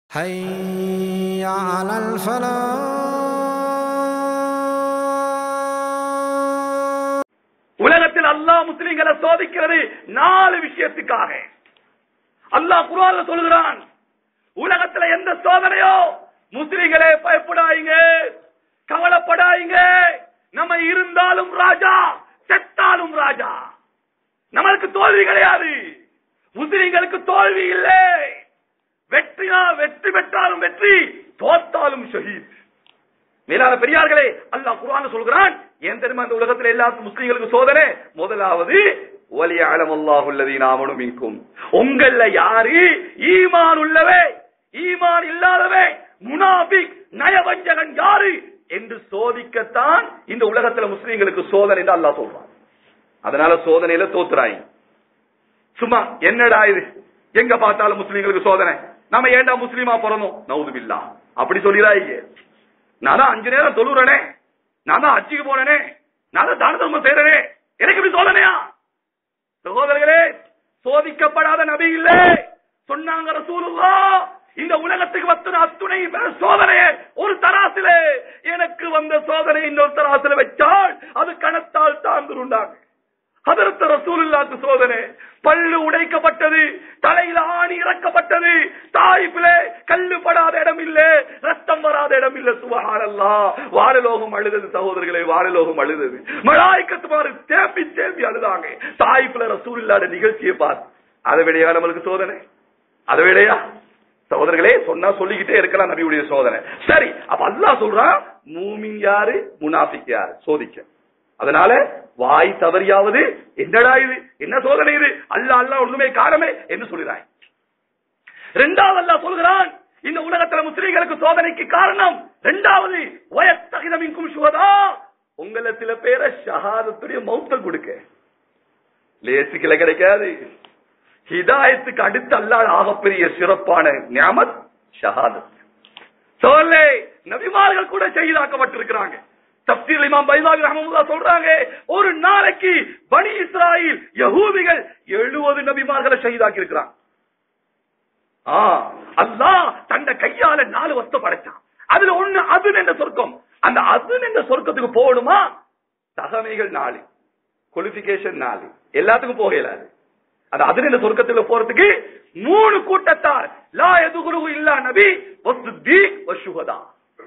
حي على الفلاح உலகத்தில் அல்லாஹ் முஸ்லிம்களை சோதிக்கிறது நாலு விஷயத்துக்காக அல்லாஹ் குர்ஆன்ல சொல்கிறான் உலகத்துல எந்த சோதனையோ முஸ்லிம்களே பயப்படாதீங்க கவலைப்படாதீங்க நம்ம இருந்தாலும் ராஜா செத்தாலும் ராஜா நம்மளுக்கு தோல்வி கிடையாது முஸ்லிம்களுக்கு தோல்வி இல்லை வெற்றியா வெற்றி பெற்றாலும் வெற்றி தோத்தாலும் ஷஹீத் மேலான பெரியார்களே அல்லாஹ் குர்ஆன்ல சொல்கிறான் ஏன் தெரியுமா இந்த உலகத்துல எல்லா முஸ்லிம்களுக்கு சோதனை முதலாவது வலியஅலம் அல்லாஹு அல்லதீன ஆமனு மின்கும் உங்கள யாரு ஈமான் உள்ளவே ஈமான் இல்லாதவே முனாபிக் நயவஞ்சகன் யாரு என்று சோதிக்கத்தான் இந்த உலகத்துல முஸ்லிம்களுக்கு சோதனை என்று அல்லாஹ் சொல்றான் அதனால சோதனையில தோத்துறாங்க சும்மா என்னடா இது எங்க பார்த்தாலும் முஸ்லிம்களுக்கு சோதனை நம்ம ஏன்டா முஸ்லீமா பிறந்தோம் நவுதுபில்லா அப்படி சொல்லிடாதீங்க நான் தான் அஞ்சு நேரம் தொழுறனே நான் தான் அச்சுக்கு போனனே நான் தான் தான தர்மம் செய்யறனே எனக்கு இப்படி சோதனையா சகோதரர்களே சோதிக்கப்படாத நபி இல்லை சொன்னாங்க ரசூலுல்லா இந்த உலகத்துக்கு வத்துன அத்துணை பேர் சோதனையே ஒரு தராசிலே எனக்கு வந்த சோதனை இன்னொரு தராசில வச்சால் அது கணத்தால் தாழ்ந்துருண்டாங்க அதற்கு ரசூலுல்லாக்கு சோதனை பல்லு உடைக்கப்பட்டது தலையில ஆணி இறக்கப்பட்டது தாய்ப்பிலே கல்லு படாத இடம் இல்ல ரத்தம் வராத இடம் இல்ல சுபஹானல்லா வாழலோகம் அழுதது சகோதரர்களே வாழலோகம் அழுதது மலாய்க்கத்து மாறு தேம்பி தேம்பி அழுதாங்க தாய்ப்புல ரசூலுல்லாட நிகழ்ச்சியை பார்த்து அதை விடையா நம்மளுக்கு சோதனை அதை விடையா சகோதரர்களே சொன்னா சொல்லிக்கிட்டே இருக்கலாம் நபியுடைய சோதனை சரி அப்ப அல்லாஹ் சொல்றான் மூமின் யாரு முனாஃபிக் யாரு சோதிக்க அதனால வாய் தவறியாவது என்னடா இது என்ன சோதனை இது அல்ல அல்ல ஒண்ணுமே காரணமே என்று சொல்கிறாய் இரண்டாவது அல்லாஹ் சொல்கிறான் இந்த உலகத்துல முஸ்லீம்களுக்கு சோதனைக்கு காரணம் இரண்டாவது வயத்தகிதமின்கும் சுகதா உங்கள சில பேரை ஷஹாதத்துடைய மௌத்த கொடுக்க லேசிக்கல கிடைக்காது ஹிதாயத்துக்கு அடுத்து அல்லாஹ் ஆகப்பெரிய சிறப்பான ஞாமத் ஷஹாதத் சோலே நபிமார்கள் கூட செய்தாக்கப்பட்டிருக்கிறாங்க தப்சீல் இமாம் பைதாவி ரஹமத்துல்லா சொல்றாங்க ஒரு நாளைக்கு பனி இஸ்ராயில் யகூதிகள் எழுபது நபிமார்களை ஷஹீதாக்கி இருக்கிறாங்க ஆ, அல்லாஹ் தந்த கையால நாலு வஸ்து படைச்சான் அதுல ஒண்ணு அதுன் என்ற சொர்க்கம் அந்த அதுன் என்ற சொர்க்கத்துக்கு போகணுமா தகமைகள் நாலு குவாலிபிகேஷன் நாலு எல்லாத்துக்கும் போக இயலாது அந்த அதுன் என்ற சொர்க்கத்துல போறதுக்கு மூணு கூட்டத்தார் லா எதுகுரு இல்லா நபி வசுத்தீக் வசுகதா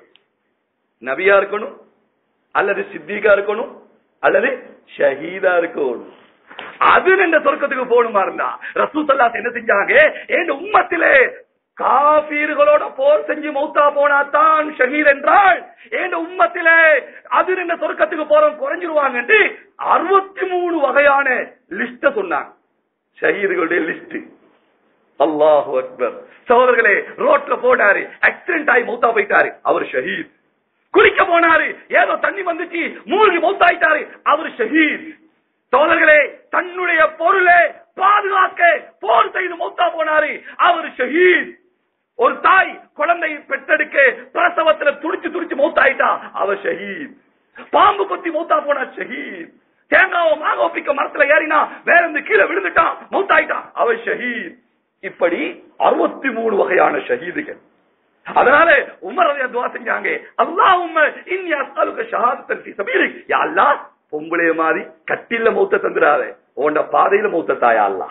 நபியா இருக்கணும் அல்லது சித்திகா இருக்கணும் அல்லது ஷஹீதா இருக்கணும் அது இந்த சொர்க்கத்துக்கு போகணுமா இருந்தா ரசூசல்லாஸ் என்ன செஞ்சாங்க என் உம்மத்திலே காபீர்களோட போர் செஞ்சு மௌத்தா போனா தான் ஷஹீத் என்றால் என் உம்மத்திலே அது இந்த சொர்க்கத்துக்கு போறோம் குறைஞ்சிருவாங்க அறுபத்தி மூணு வகையான லிஸ்ட சொன்னாங்க ஷஹீதுகளுடைய லிஸ்ட் அல்லாஹு அக்பர் சகோதரர்களே ரோட்ல போனாரு ஆக்சிடென்ட் ஆகி மௌத்தா போயிட்டாரு அவர் ஷஹீத் குளிக்க போனாரு ஏதோ தண்ணி வந்துச்சு மூழ்கி மௌத்தாயிட்டாரு அவர் ஷஹீத் சோதர்களே தன்னுடைய பொருளை பாதுகாக்க போர் செய்து மௌத்தா போனாரு அவர் ஷஹீத் ஒரு தாய் குழந்தை பெற்றெடுக்க பிரசவத்துல துடிச்சு துடிச்சு மௌத்தாயிட்டா அவர் ஷஹீத் பாம்பு கொத்தி மௌத்தா போனா ஷஹீத் தேங்காவை மாக ஒப்பிக்க மரத்துல ஏறினா வேற இருந்து கீழே விழுந்துட்டான் மௌத்தாயிட்டான் அவர் ஷஹீத் இப்படி அறுபத்தி மூணு வகையான ஷஹீதுகள் அதனால உமர் ரலியா துவா செஞ்சாங்க அல்லாஹும்ம இன்னி அஸ்அலுக ஷஹாதத்தன் ஃபீ சபீலிக் யா அல்லாஹ் பொம்பளைய மாதிரி கட்டில மௌத்த தந்துராதே உன்ட பாதையில மௌத்த தாயா அல்லாஹ்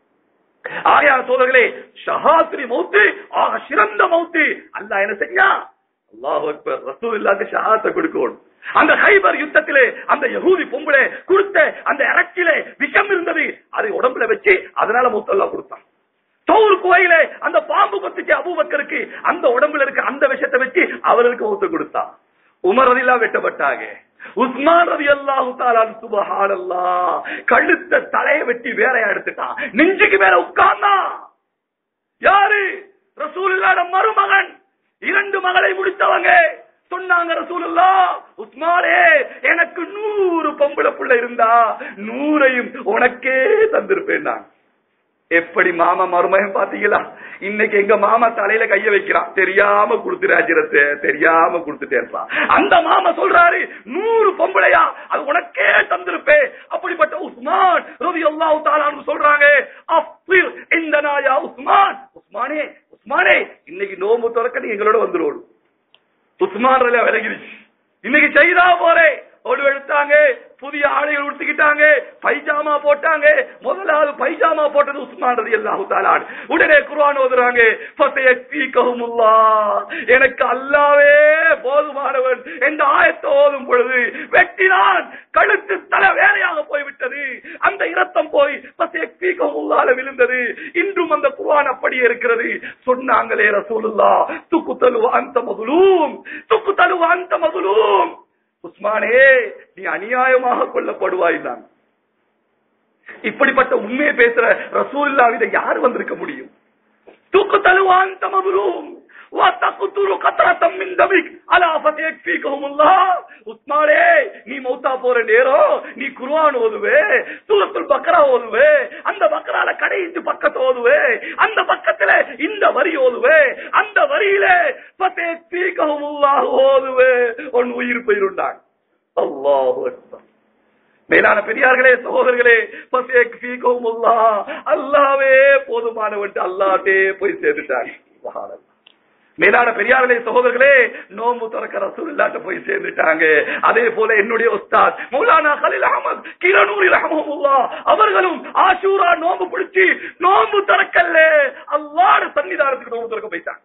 ஆகையா சோதர்களே ஷஹாத்ரி மௌத்து ஆக சிறந்த மௌத்து அல்லாஹ் என்ன செஞ்சா அல்லாஹ் அக்பர் ரசூலுல்லாஹ்க்கு ஷஹாத்தை கொடுக்கணும் அந்த ஹைபர் யுத்தத்திலே அந்த யஹூதி பொம்பளை கொடுத்த அந்த இறக்கிலே விஷம் இருந்தது அதை உடம்புல வச்சு அதனால மௌத்தல்லா கொடுத்தான் தௌர் குவையிலே அந்த பாம்பு கொத்துச்சு அபூபக்கருக்கு அந்த உடம்புல இருக்க அந்த விஷத்தை வச்சு அவர்களுக்கு ஊத்து கொடுத்தா உமர் ரதிலா வெட்டப்பட்டாங்க உஸ்மான் ரதி அல்லாஹு தாலான் சுபஹானல்லா கழுத்த தலையை வெட்டி வேறையா எடுத்துட்டான் நெஞ்சுக்கு மேல உட்கார்ந்தான் யாரு ரசூலுல்லாட மருமகன் இரண்டு மகளை முடித்தவங்க சொன்னாங்க ரசூலுல்லா உஸ்மானே எனக்கு நூறு பொம்பளை புள்ள இருந்தா நூறையும் உனக்கே தந்திருப்பேன் நான் எப்படி மாமா மருமகன் பாத்தீங்களா இன்னைக்கு எங்க மாமா தலையில கைய வைக்கிறான் தெரியாம கொடுத்து ராஜரத்தை தெரியாம கொடுத்துட்டே இருப்பான் அந்த மாமா சொல்றாரு நூறு பொம்பளையா அது உனக்கே தந்திருப்பே அப்படிப்பட்ட உஸ்மான் ரவி அல்லாஹு தாலான்னு சொல்றாங்க அஃபிர் இந்த நாயா உஸ்மான் உஸ்மானே உஸ்மானே இன்னைக்கு நோம்பு திறக்க நீ எங்களோட வந்துருவோம் உஸ்மான் ரலியா விலகிருச்சு இன்னைக்கு செய்தா போறே ஒடு எடுத்தாங்க புதிய ஆடைகள் உடுத்திக்கிட்டாங்க பைஜாமா போட்டாங்க முதலாவது பைஜாமா போட்டது உஸ்மான் ரதி அல்லாஹு தாலான் உடனே குர்ஆன் ஓதுறாங்க ஃபசயக்ஃபீகஹுமுல்லா எனக்கு அல்லாவே போதுமானவன் என்ற ஆயத்தை ஓதும் பொழுது வெட்டினான் கழுத்து தலை வேலையாக போய்விட்டது அந்த இரத்தம் போய் ஃபசயக்ஃபீகஹுமுல்லால விழுந்தது இன்றும் அந்த குர்ஆன் அப்படியே இருக்கிறது சொன்னாங்களே ரசூலுல்லா துக்கு தலுவ அந்த மதுலூம் துக்கு தலுவ அந்த மதுலூம் உஸ்மானே நீ அநியாயமாக கொல்லப்படுவாய் தான் இப்படிப்பட்ட உண்மையை பேசுற ரசூல்லா இதை யார் வந்திருக்க முடியும் தூக்கு தழுவான் தமதுரும் உஸ்மானே நீ மௌத்தா போற நேரம் நீ குர்ஆன் ஓதுவே சூரத்துல் பக்ரா ஓதுவே அந்த பக்ரால கடைசி பக்கத்தை ஓதுவே அந்த பக்கத்துல இந்த வரி ஓதுவே அந்த வரியில ஓதுவே உன் உயிர் போயிருந்தாங்க அல்லாஹு அக்பர் மேலான பெரியார்களே சகோதரர்களே அல்லாவே போதுமானவன் அல்லாட்டே போய் சேர்ந்துட்டாங்க சுப்ஹானல்லாஹ். மேலான பெரியார்களே சகோதரர்களே நோம்பு திறக்க ரசூலுல்லாட்ட போய் சேர்ந்துட்டாங்க அதே போல என்னுடைய உஸ்தாத் மௌலானா கலீல் அஹமத் கிரனூரி ரஹமஹுல்லா அவர்களும் ஆஷூரா நோம்பு பிடிச்சி நோம்பு திறக்கல்ல அல்லாஹ்வுடைய சன்னிதானத்துக்கு நோம்பு திறக்க போயிட்டாங்க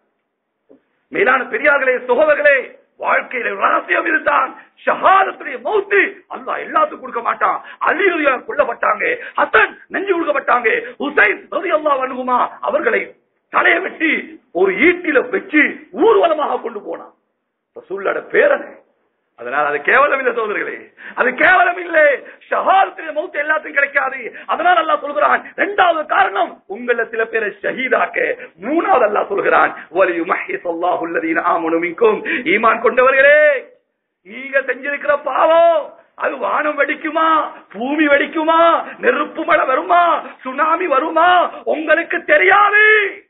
மேலான பெரியார்களே சகோதரர்களே வாழ்க்கையில ரகசியம் இருந்தான் ஷஹாதத்துடைய மௌத்து அல்லாஹ் எல்லாத்துக்கும் கொடுக்க மாட்டான் அலியா கொல்லப்பட்டாங்க ஹசன் நெஞ்சு கொடுக்கப்பட்டாங்க ஹுசைன் ரலியல்லாஹு அன்ஹுமா அவர்களை தலையை வெட்டி ஒரு ஈட்டில வச்சு ஊர்வலமாக கொண்டு போனான் ரசூல்லோட பேரனை அதனால் அது கேவலம் இல்லை சோதர்களே அது கேவலம் இல்லை ஷஹாதத்துடைய மௌத்து எல்லாத்துக்கும் கிடைக்காது அதனால் அல்லாஹ் சொல்கிறான் இரண்டாவது காரணம் உங்கள சில பேரை ஷஹீதாக்க மூணாவது அல்லாஹ் சொல்கிறான் வலியு மஹிஸ் அல்லாஹு அல்லதீன ஆமனு மின்கும் ஈமான் கொண்டவர்களே நீங்க செஞ்சிருக்கிற பாவம் அது வானம் வெடிக்குமா பூமி வெடிக்குமா நெருப்பு மழை வருமா சுனாமி வருமா உங்களுக்கு தெரியாது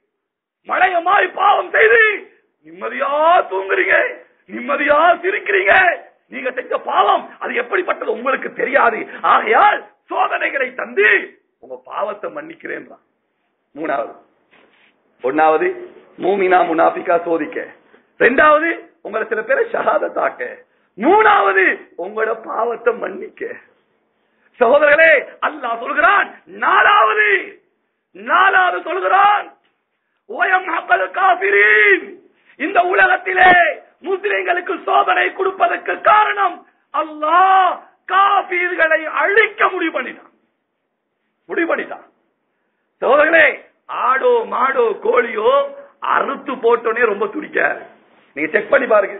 மழையமாய் பாவம் செய்து நிம்மதியா தூங்குறீங்க நிம்மதியா சிரிக்கிறீங்க நீங்க செஞ்ச பாவம் அது எப்படிப்பட்டது உங்களுக்கு தெரியாது ஆகையால் சோதனைகளை தந்து உங்க பாவத்தை மன்னிக்கிறேன் மூணாவது ஒன்னாவது மூமினா முனாபிகா சோதிக்க ரெண்டாவது உங்களை சில பேரை ஷஹாதத்தாக்க மூணாவது உங்களோட பாவத்தை மன்னிக்க சகோதரர்களே அல்லாஹ் சொல்கிறான் நாலாவது நாலாவது சொல்கிறான் ஓயம் மக்கள் காபிரீன் இந்த உலகத்திலே முஸ்லிம்களுக்கு சோதனை கொடுப்பதற்கு காரணம் அல்லாஹ் காபீர்களை அழிக்க முடிவு பண்ணினான் முடிவு பண்ணிட்டான் சோதர்களே ஆடோ மாடோ கோழியோ அறுத்து போட்டோனே ரொம்ப துடிக்காது நீங்க செக் பண்ணி பாருங்க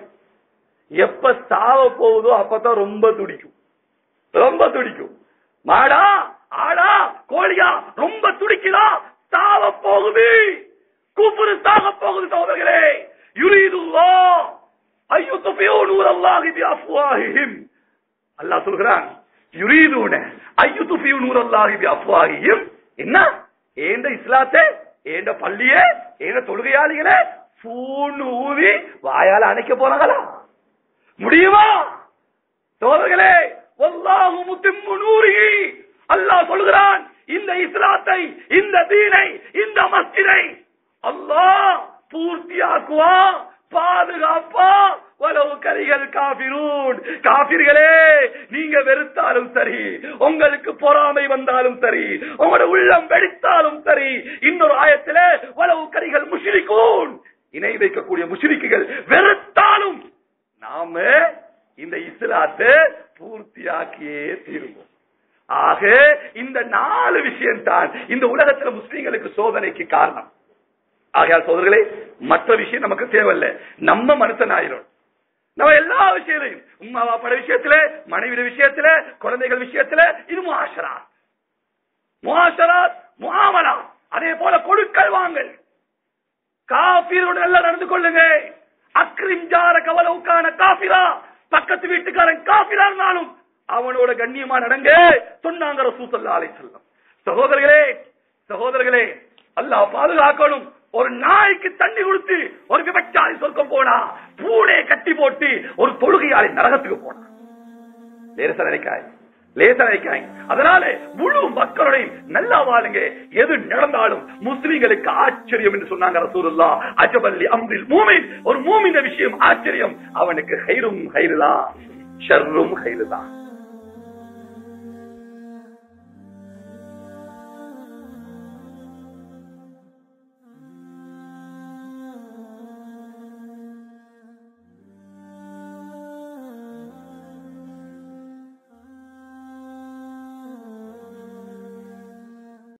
எப்ப சாவ போகுதோ அப்பதான் ரொம்ப துடிக்கும் ரொம்ப துடிக்கும் மாடா ஆடா கோழியா ரொம்ப துடிக்குதா சாவ போகுது கூப்புரு சாக போகுது சோதர்களே யுரீதுல்லா ஐயோ துஃபியூ நூரல்லாஹி பிஅஃப்வாஹிஹிம் அல்லாஹ் சொல்கிறான் யுரீதுன ஐயோ துஃபியூ நூரல்லாஹி பிஅஃப்வாஹிஹிம் என்ன ஏண்ட இஸ்லாத்தை ஏண்ட பள்ளியே ஏண்ட தொழுகையாளிகளே பூன்னு ஊதி வாயால அணைக்க போறாங்களா முடியுமா சோதர்களே வல்லாஹு முத்திம்மு நூரிஹி அல்லாஹ் சொல்கிறான் இந்த இஸ்லாத்தை இந்த தீனை இந்த மஸ்ஜிதை அல்லாஹ் பூர்த்தியாக்குவா பாதுகாப்பா வலவு கரிகள் காபிரூன் காபிர்களே நீங்க வெறுத்தாலும் சரி உங்களுக்கு பொறாமை வந்தாலும் சரி உங்களோட உள்ளம் வெடித்தாலும் சரி இன்னொரு ஆயத்துல வலவு கரிகள் முஷிரிக்கூன் இணை வைக்கக்கூடிய முஷிரிக்குகள் வெறுத்தாலும் நாம இந்த இஸ்லாத்தை பூர்த்தியாக்கியே தீருவோம் ஆக இந்த நாலு விஷயம் தான் இந்த உலகத்துல முஸ்லீம்களுக்கு சோதனைக்கு காரணம் ஆகையால் சோதர்களே மற்ற விஷயம் நமக்கு தேவையில்லை நம்ம மனுஷன் ஆயிரும் நம்ம எல்லா விஷயத்திலையும் உமா வாப்பட விஷயத்துல மனைவி விஷயத்துல குழந்தைகள் விஷயத்துல இது முஆஷராத் முஆஷராத் முஆமலா அதே போல கொடுக்கல் வாங்கல் காபீரோடு நல்லா நடந்து கொள்ளுங்க அக்ரிம் ஜார கவலவுக்கான காபிரா பக்கத்து வீட்டுக்காரன் காபிரா இருந்தாலும் அவனோட கண்ணியமா நடங்க சொன்னாங்க ரசூசல்லா அலை செல்லம் சகோதரர்களே சகோதரர்களே அல்லாஹ் பாதுகாக்கணும் ஒரு நாய்க்கு தண்ணி கொடுத்து ஒரு விபச்சாரி சொர்க்கம் போனா பூனையை கட்டி போட்டு ஒரு தொழுகையாளி நரகத்துக்கு போனா லேச நினைக்காய் லேசா வைக்காங்க அதனால முழு மக்களுடையும் நல்லா வாழுங்க எது நடந்தாலும் முஸ்லிம்களுக்கு ஆச்சரியம் என்று சொன்னாங்க ரசூலுல்லா அஜபல்லி அம்ரில் மூமின் ஒரு மூமின விஷயம் ஆச்சரியம் அவனுக்கு ஹைரும் ஹைருதான் ஷர்ரும் ஹைருதான்